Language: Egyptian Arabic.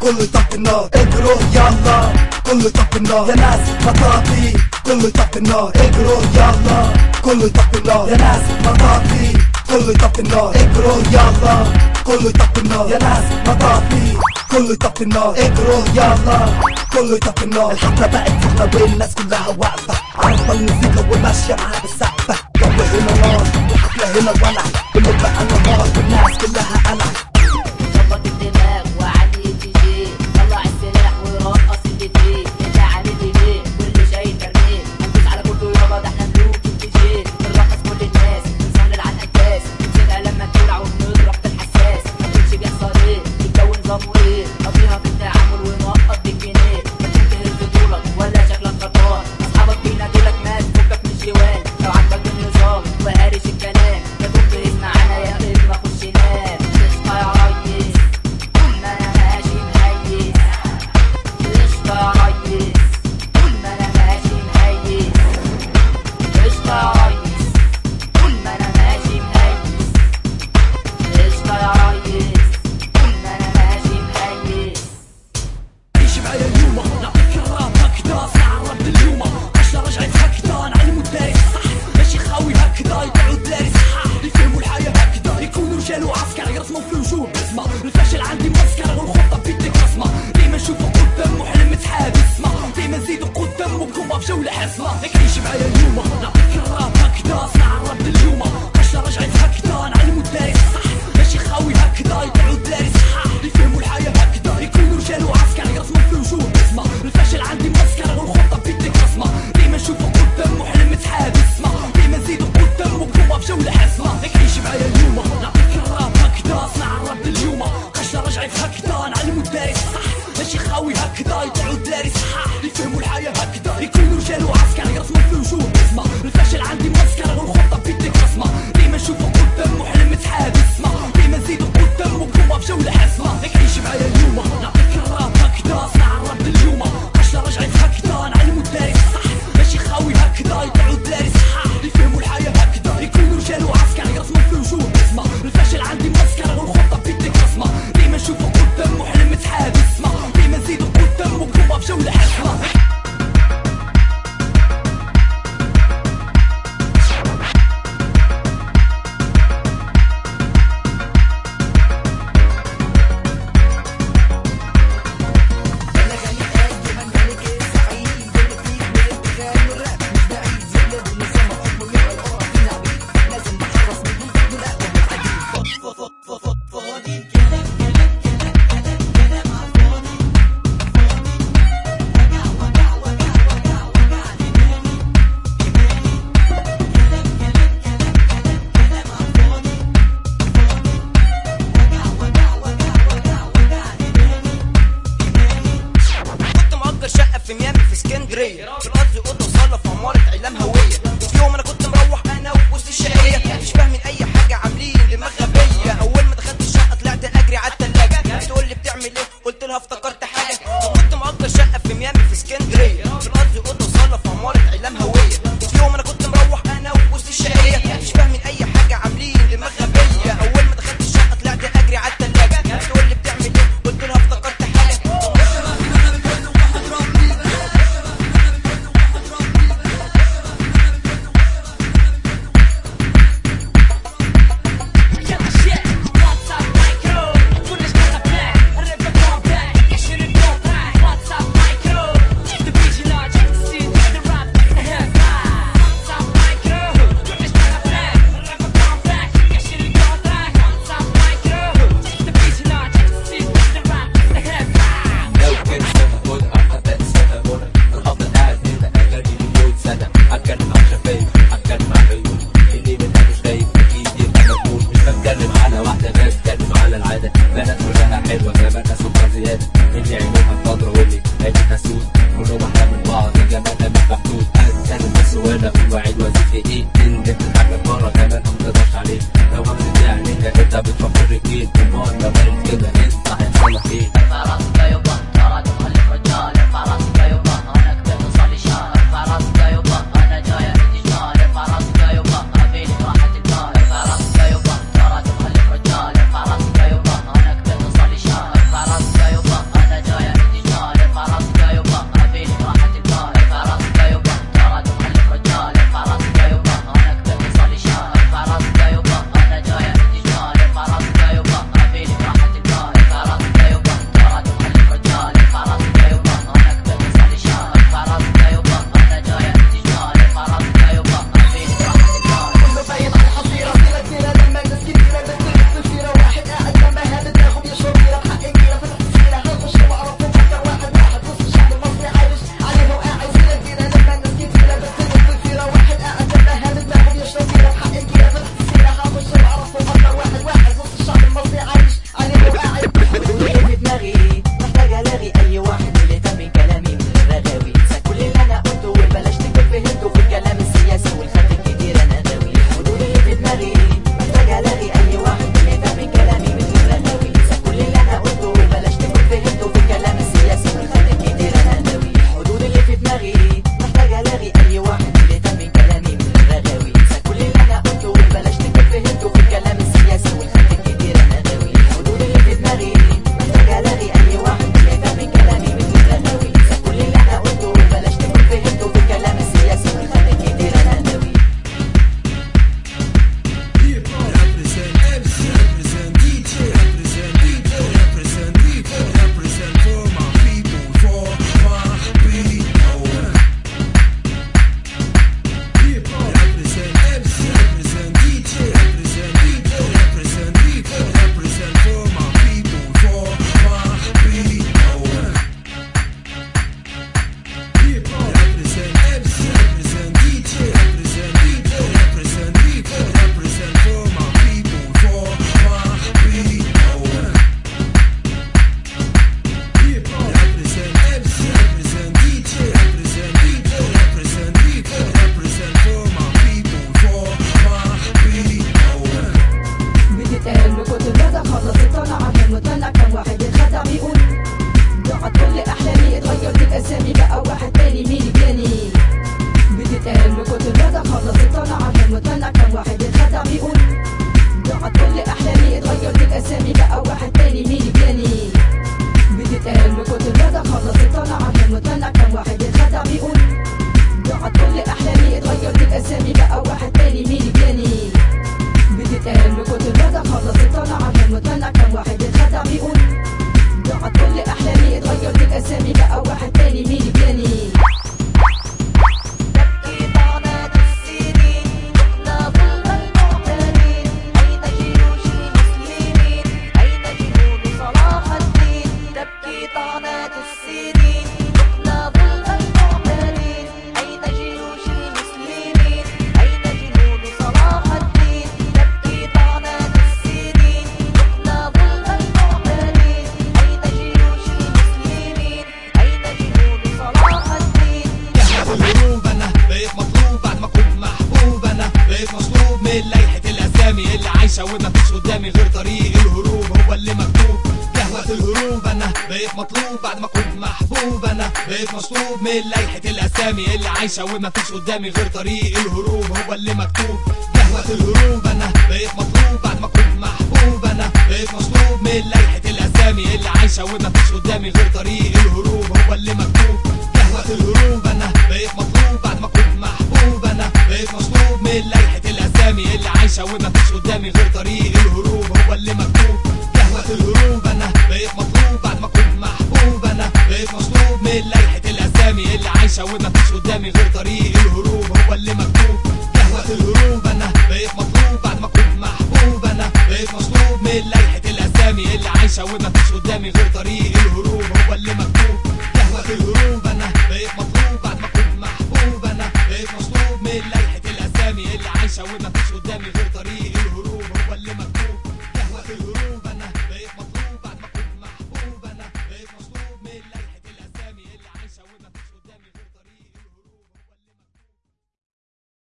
كله يطفي النار اجروا يلا كله يطفي النار يا ناس مطافي كله يطفي النار اجروا يلا كله يطفي النار يا ناس مطافي كله يطفي النار اجروا يلا كله يطفي النار يا ناس مطافي كله يطفي النار اجروا يلا كله يطفي النار الحفلة بقت فخمة والناس كلها واقفة عارفة الموسيقى وماشية معاها بالسقفة جو هنا نار الحفلة هنا ولع كله بقى نهار والناس كلها قلع ظبط الدماغ وعلي الدي جي طلع السلاح ورقص اللي فيه انت عامل ليه كل شيء ترميه هندوس على كله يابا ده احنا ملوك الدي جي بنرقص كل الناس بنسهل على الانفاس بنسيبها لما تولع وبنضرب في الحساس ما تمشي بيحصل ايه الجو نظامه ايه قضيها في التعامل ونقط بالجنيه ما تنتهي طولك ولا شكلك غلطان اصحابك بينادولك مات فكك من الجوان لو عجبك النظام وهارش الكلام يا دوب تهز معانا يا اما خش نام اصحى يا ريس طول ما انا ماشي مهيس قشطة يا ريس طول ما انا ماشي مهيس قشطة يا ريس طول ما انا ماشي مهيس قشطة يا ريس طول ما انا ماشي مهيس عيش معايا اليوم نعطيك الراب هكذا اسمع الراب اليوم عشرة رجعت هكذا نعلمو الدارس صح ماشي خاوي هكذا يطلعو الدارس صح يفهموا الحياة هكذا يكونوا رجال وعسكر يرسموا في الوجوه بسمة الفشل عندي مسكرة والخطة بيدك رسمة ديما نشوفو قدام وحلم متحاب اسمة ديما نزيدو قدام وكومبا في جولة حاسمة هيك عيش معايا اليوم نعطيك الراب هكذا اسمع الراب اليوم عشرة رجعت هكذا نعلمو الدارس صح ماشي خاوي هكذا يطلعو الدارس صح يفهموا الحياة هكذا يكونوا رجال وعسكر يرسموا في الوجوه بسمة الفشل عندي مسكرة والخطة بيدك رسمة ديما نشوفو قدام وحلم متحاب اسمة ديما نزيدو قدام وكومبا في جولة حاسمة هيك عيش معايا اليوم نعطيك الراب هكذا اسمع الراب اليوم قشرة رجعت هكذا نعلمو الدارس صح ماشي خاوي هكذا يطلعو الدارس صح يفهموا الحياة هكذا يكونوا رجال وعسكر يرسموا في الوجوه بسمة الفشل عندي مسكرة والخطة بيدك رسمة ديما نشوفو قدام وحلم متحاب اسمة ديما نزيدو قدام وكومبا في جولة حاسمة هيك عيش معايا اليوم نعطيك الراب هكذا اسمع الراب اليوم قشرة رجعت هكذا نعلمو الدارس صح ماشي خاوي هكذا يطلعو الدارس صح يفهموا الحياة هكذا يكونوا رجال وعسكر يرسموا في الوجوه بسمة الفشل عندي مسكرة والخطة بيدك رسمة ديما نشوفو قدام وحلم متحاب اسمة ديما نزيدو قدام وكومبا في جولة حاسمة كنت مأجر شقة في ميامي في اسكندرية في القصر أوضة وصالة في عمارة إعلام هوية في يوم أنا كنت مروح أنا وبوس الشقية مش فاهمين أي حاجة عاملين دماغ غبية أول ما دخلت الشقة طلعت أجري على التلاجة بتقول لي بتعمل إيه قلت لها افتكرت حاجة كنت مأجر شقة في ميامي في اسكندرية في القصر أوضة وصالة في عمارة إعلام هوية في يوم أنا كنت مروح أنا وبوس الشقية مش فاهمين أي حاجة عاملين دماغ غبية أول ما دخلت الشقة طلعت أجري على التلاجة بتقول لي بتعمل إيه قلت لها افتكرت حاجة لو كان سبب أعتقد سبب الأفضل قاعد هنا أغاني مليون سنة هتكلم عن شفايف هتكلم عن عيون اللي منها مش خايف أكيد يبقى مجنون مش بتكلم على واحدة بس بتكلم على العادة بنات كلها حلوة كمان سكر زيادة اللي عينيها خضرا واللي عينيها سود كلهم أحلى من بعض جمالها مش محدود هتكلم بس وأنا في وعيد وظيفة إيه إن جبت الحاجة بره كمان ما تقدرش عليه لو همسك عينيها أنت بتفكر رجلين أمال لو قالت كده أنت هيحصل لك إيه ارفع راسك يا يبا ترى تخلف رجال ارفع راسك يا يبا انا كبرت اصلي شهر ارفع راسك يا يبا انا جاي انتشار ارفع راسك يا يبا ابيني راحة الدار ارفع راسك يا يبا ترى تخلف رجال ارفع راسك يا يبا انا كبرت اصلي شهر ارفع راسك يا يبا انا الرضا خلص الطلعة عشان وطلع كم واحد اتخدع بيقول ضاعت كل احلامي اتغيرت الاسامي بقى واحد تاني مين جاني بتتقال بكتر الرضا خلص الطلعة عشان وطلع كم واحد اتخدع بيقول ضاعت كل احلامي اتغيرت الاسامي بقى واحد تاني مين جاني بتتقال بكتر الرضا خلص الطلعة عشان وطلع كم واحد اتخدع بيقول ضاعت كل احلامي اتغيرت الاسامي بقى واحد تاني مين جاني تبكي طعنات السنين تقلى ظلم المعتدين أين جيوش المسلمين أين جنود صلاح الدين تبكي طعنات السنين تقلى ظلم المعتدين أين جيوش المسلمين أين جنود صلاح الدين تبكي طعنات السنين تقلى ظلم المعتدين أين جيوش المسلمين أين جنود صلاح الدين قهوة الهروب انا بقيت مطلوب بعد ما كنت محبوب انا بقيت مطلوب من لائحة الاسامي اللي عايشة وما فيش قدامي غير طريق الهروب هو اللي مكتوب قهوة الهروب انا بقيت مطلوب بعد ما كنت محبوب انا بقيت مطلوب من لائحة الاسامي اللي عايشة وما فيش قدامي غير طريق الهروب هو اللي مكتوب قهوة الهروب انا بقيت مطلوب بعد ما كنت محبوب انا بقيت مطلوب من لائحة الاسامي اللي عايشة وما فيش قدامي غير طريق الهروب هو اللي مكتوب قهوة الهروب انا بقيت مطلوب بعد ما كنت محبوب انا بقيت مطلوب من لائحة الاسامي اللي عايشة وما فيش قدامي غير طريق الهروب هو اللي مكتوب قهوة الهروب انا بقيت مطلوب بعد ما كنت محبوب انا بقيت مطلوب من لائحة الاسامي اللي عايشة وما فيش قدامي غير طريق الهروب هو اللي مكتوب قهوة الهروب انا بقيت مطلوب بعد ما كنت محبوب انا بقيت مطلوب من لائحة الاسامي اللي عايشة وما فيش قدامي غير طريق الهروب هو اللي مكتوب قهوة الهروب انا بقيت مطلوب بعد ما كنت محبوب انا بقيت مطلوب من لائحة الاسامي اللي عايشة وما فيش قدامي غير